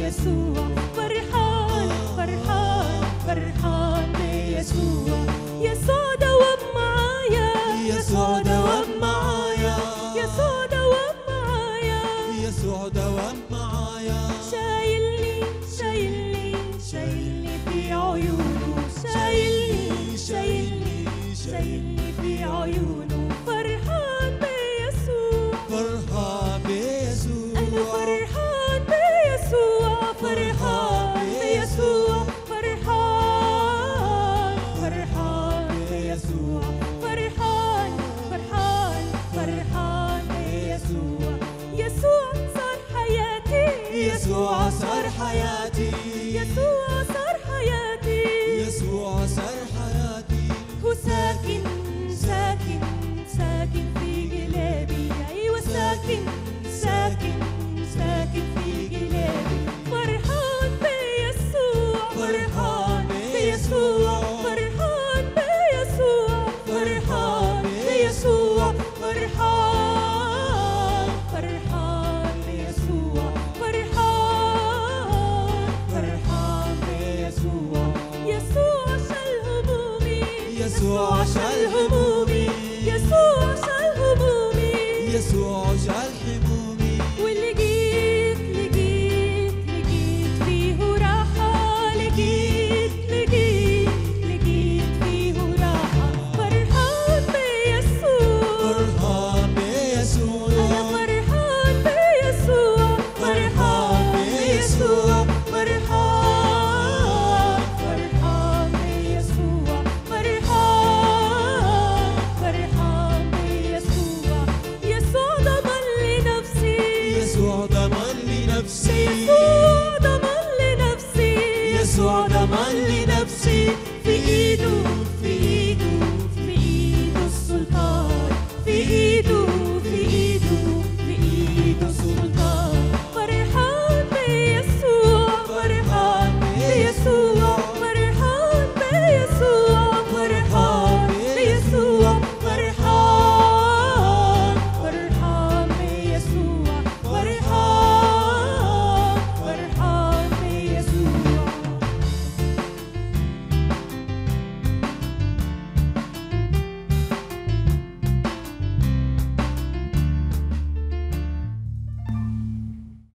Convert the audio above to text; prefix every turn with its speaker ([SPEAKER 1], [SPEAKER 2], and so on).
[SPEAKER 1] بيسوع فرحان فرحان فرحان بيسوع يسوع دوام معايا
[SPEAKER 2] يسوع دوام معايا
[SPEAKER 1] يسوع دوام معايا
[SPEAKER 2] يسوع دوام معايا
[SPEAKER 1] شايلني شايلني شايلني في عيونه شايلني شايلني شايلني في عيونه فرحان بيسوع
[SPEAKER 2] فرحان بيسوع
[SPEAKER 1] أنا فرحان بيسوع فرحان بيسوع فرحان فرحان بيسوع فرحان فرحان فرحان بيسوع يسوع صار حياتي
[SPEAKER 2] يسوع صار حياتي
[SPEAKER 1] يسوع صار حياتي
[SPEAKER 2] يسوع صار حياتي
[SPEAKER 1] هو ساكن ساكن ساكن في قلبي أيوة ساكن ساكن ساكن في قلبي فرحان بيسوع فرحان بيسوع فرحان بيسوع فرحان بيسوع فرحان فرحان بيسوع فرحان فرحان بيسوع يسوع شال همومي
[SPEAKER 2] يسوع شال همومي
[SPEAKER 1] يسوع شال همومي
[SPEAKER 2] يسوع شال همومي
[SPEAKER 1] ولقيت لقيت لقيت فيه راحة لقيت لقيت لقيت فيه راحة فرحان بيسوع
[SPEAKER 2] فرحان بيسوع
[SPEAKER 1] أنا فرحان بيسوع فرحان بيسوع فرحان فرحان بيسوع فرحان فرحان بيسوع يسوع ضمن لي نفسي
[SPEAKER 2] يسوع ضمن لي نفسي
[SPEAKER 1] يسوع ضمن لي نفسي
[SPEAKER 2] يسوع ضمن لي نفسي
[SPEAKER 1] في ايده